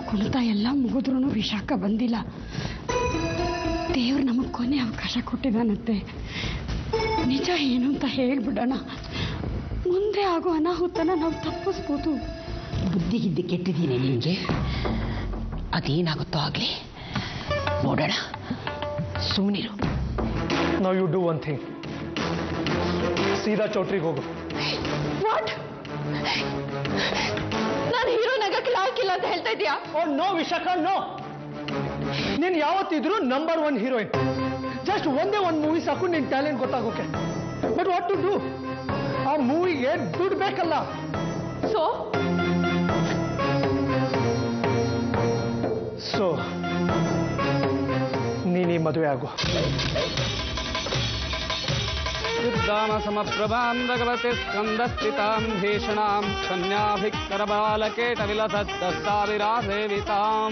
ಕುಣಿತ ಎಲ್ಲ ಮುಗಿದ್ರೂ ವಿಶಾಖ ಬಂದಿಲ್ಲ ದೇವ್ರು ನಮಗೆ ಕೊನೆ ಅವಕಾಶ ಕೊಟ್ಟಿದ್ದಾನಂತೆ ನಿಜ ಏನು ಅಂತ ಹೇಳ್ಬಿಡೋಣ ಮುಂದೆ ಆಗೋ ಅನಾಹುತನ ನಾವು ತಪ್ಪಿಸ್ಬೋದು ಬುದ್ಧಿಗಿದ್ದೆ ಕೆಟ್ಟಿದ್ದೀನಿ ನಿಮಗೆ ಅದೇನಾಗುತ್ತೋ ಆಗಲಿ ನೋಡೋಣ ಸುಮ್ಮನಿರು ನಾವು ಯು ಡೂ ಒನ್ ಥಿಂಗ್ ಸೀದಾ ಚೌಟ್ರಿಗೆ ಹೋಗು ವಾಟ್ ನಾನು ಹೀರೋನಾಗಕ್ಕೆ ಲಾಯ್ಕಿಲ್ಲ ಅಂತ ಹೇಳ್ತಾ ಇದೀಯಾ ಓ ನೋ ವಿಶಾಖ ನೋ ನೀನು ಯಾವತ್ತಿದ್ರು ನಂಬರ್ ಒನ್ ಹೀರೋಯಿನ್ ಜಸ್ಟ್ ಒಂದೇ ಒಂದು ಮೂವಿ ಸಾಕು ನಿನ್ ಟ್ಯಾಲೆಂಟ್ ಗೊತ್ತಾಗೋಕೆ ಬಟ್ ವಾಟ್ ಟು ಡೂ ಆ ಮೂವಿಗೆ ದುಡ್ಡು ಬೇಕಲ್ಲ ಸೊ ಸೊ ನೀನು ಈ ಮದುವೆ ಆಗು ಸಮಪ್ರಭಾಂ ಭಗವತಿ ಸ್ಕಂದಸ್ಥಿತಾಂ ಭೀಷಣಾಂ ಕನ್ಯಾಭಿಕ್ತರಬಾಲಕೇಟವಿಲಸತ್ತಾವಿರಾಸೇವಿತಾಂ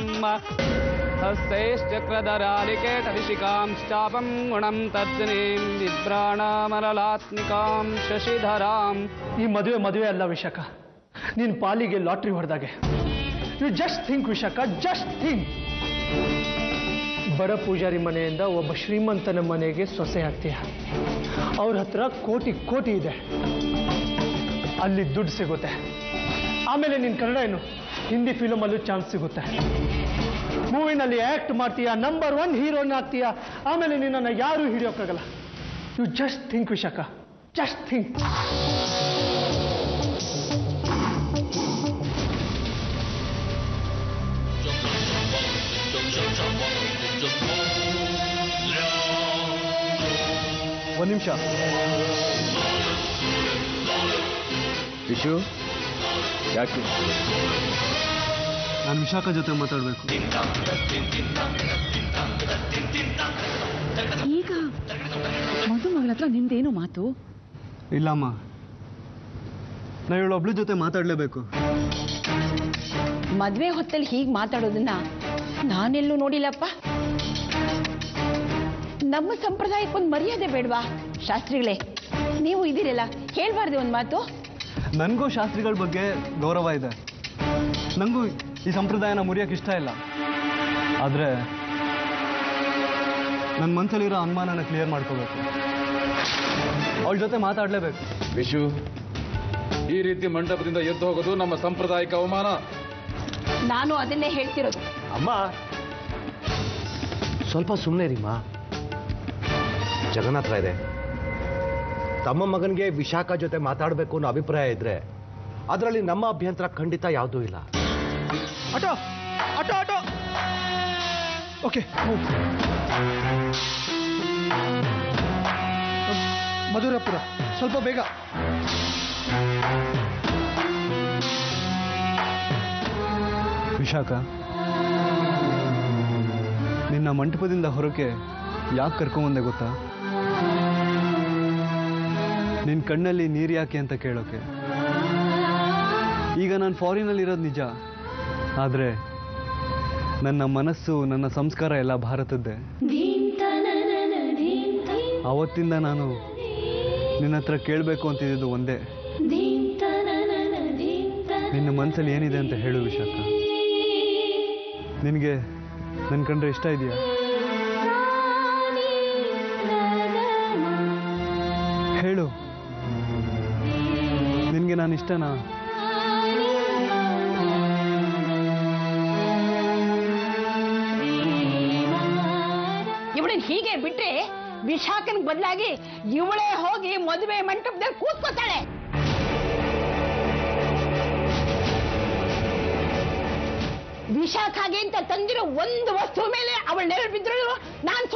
ಹಸ್ತೈಶ್ಚಕ್ರಧರಾಲಿಕೇಟವಿಶಿಕಾಂಶ್ಚಾಪಂ ಗುಣಂ ತರ್ಜನೀಂ ವಿಭ್ರಾಣಾಮರಲಾತ್ಮಿಕಾಂ ಶಶಿಧರಾಂ ಈ ಮದುವೆ ಮದುವೆ ಅಲ್ಲ ವಿಶಾಖ ನಿನ್ನ ಪಾಲಿಗೆ ಲಾಟ್ರಿ ಹೊಡೆದಾಗೆ you just think Vishakha just think ಬಡ ಪೂಜಾರಿ ಮನೆಯಿಂದ ಒಬ್ಬ ಶ್ರೀಮಂತನ ಮನೆಗೆ ಸೊಸೆ ಆಗ್ತೀಯ ಅವ್ರ ಹತ್ರ ಕೋಟಿ ಕೋಟಿ ಇದೆ ಅಲ್ಲಿ ದುಡ್ಡು ಸಿಗುತ್ತೆ ಆಮೇಲೆ ನಿನ್ನ ಕನ್ನಡ ಏನು ಹಿಂದಿ ಫಿಲಮಲ್ಲೂ ಚಾನ್ಸ್ ಸಿಗುತ್ತೆ ಮೂವಿನಲ್ಲಿ ಆ್ಯಕ್ಟ್ ಮಾಡ್ತೀಯ ನಂಬರ್ ಒನ್ ಹೀರೋನ್ ಆಗ್ತೀಯ ಆಮೇಲೆ ನಿನ್ನನ್ನು ಯಾರೂ ಹಿಡಿಯೋಕ್ಕಾಗಲ್ಲ you just think Vishakha just think ಒಂದು ನಿಮಿಷ ವಿಶು ಯಾಕೆ ನಾನು ವಿಶಾಖ ಜೊತೆ ಮಾತಾಡಬೇಕು ಈಗ ಮದುಮಗಳ ಹತ್ರ ನಿಂದೇನು ಮಾತು ಇಲ್ಲಮ್ಮ ನಾ ಇವಳೊಬ್ಳ ಜೊತೆ ಮಾತಾಡಲೇಬೇಕು ಮದ್ವೆ ಹೊತ್ತಲ್ಲಿ ಹೀಗೆ ಮಾತಾಡೋದನ್ನ ನಾನೆಲ್ಲೂ ನೋಡಿಲ್ಲಪ್ಪ ನಮ್ಮ ಸಂಪ್ರದಾಯಕ್ಕೊಂದು ಮರ್ಯಾದೆ ಬೇಡವಾ ಶಾಸ್ತ್ರಿಗಳೇ ನೀವು ಇದ್ದೀರಲ್ಲ ಹೇಳ್ಬಾರ್ದು ಒಂದು ಮಾತು ನನಗೂ ಶಾಸ್ತ್ರಿಗಳ ಬಗ್ಗೆ ಗೌರವ ಇದೆ ನನಗೂ ಈ ಸಂಪ್ರದಾಯನ ಮುರಿಯೋಕೆ ಇಷ್ಟ ಇಲ್ಲ ಆದರೆ ನನ್ನ ಮನಸ್ಸಲ್ಲಿರೋ ಅನುಮಾನನ ಕ್ಲಿಯರ್ ಮಾಡ್ಕೋಬೇಕು ಅವಳ ಜೊತೆ ಮಾತಾಡಲೇಬೇಕು ವಿಶು ಈ ರೀತಿ ಮಂಟಪದಿಂದ ಎದ್ದು ಹೋಗೋದು ನಮ್ಮ ಸಾಂಪ್ರದಾಯಿಕ ಅವಮಾನ ನಾನು ಅದನ್ನೇ ಹೇಳ್ತಿರೋದು ಅಮ್ಮ ಸ್ವಲ್ಪ ಸುಮ್ಮನೆ ರೀಮ್ಮ ಜಗನ್ನಾಥ ಇದೆ ತಮ್ಮ ಮಗನಿಗೆ ವಿಶಾಖ ಜೊತೆ ಮಾತಾಡಬೇಕು ಅನ್ನೋ ಅಭಿಪ್ರಾಯ ಇದ್ರೆ ಅದರಲ್ಲಿ ನಮ್ಮ ಅಭ್ಯಂತರ ಖಂಡಿತ ಯಾವುದೂ ಇಲ್ಲ auto auto auto okay Madhurapura ಸ್ವಲ್ಪ ಬೇಗ ವಿಶಾಖ ನಿನ್ನ ಮಂಟಪದಿಂದ ಹೊರಕ್ಕೆ ಯಾಕೆ ಕರ್ಕೊಂಬಂದೆ ಗೊತ್ತಾ ನಿನ್ನ ಕಣ್ಣಲ್ಲಿ ನೀರು ಯಾಕೆ ಅಂತ ಕೇಳೋಕೆ ಈಗ ನಾನು ಫಾರಿನಲ್ಲಿ ಇರೋದು ನಿಜ ಆದರೆ ನನ್ನ ಮನಸ್ಸು ನನ್ನ ಸಂಸ್ಕಾರ ಎಲ್ಲ ಭಾರತದ್ದೇ ಅವತ್ತಿಂದ ನಾನು ನಿನ್ನ ಹತ್ರ ಕೇಳಬೇಕು ಅಂತಿದ್ದು ಒಂದೇ ನಿನ್ನ ಮನಸ್ಸಲ್ಲಿ ಏನಿದೆ ಅಂತ ಹೇಳು ವಿಶಾಖ ನಿನಗೆ ನನ್ನ ಕಂಡ್ರೆ ಇಷ್ಟ ಇದೆಯಾ ಹೇಳು ನಿನಗೆ ನಾನು ಇಷ್ಟನಾ ಇವಳನ್ನ ಹೀಗೆ ಬಿಟ್ರೆ ವಿಶಾಖನ್ ಬದಲಾಗಿ ಇವಳೇ ಹೋಗಿ ಮದುವೆ ಮಂಟಪದಲ್ಲಿ ಕೂತ್ಕೋತಾಳೆ ವಿಶಾಖಗೆ ಅಂತ ತಂದಿರೋ ಒಂದು ವಸ್ತು ಮೇಲೆ ಅವಳ ನೆರಳು ಬಿದ್ರು ನಾನ್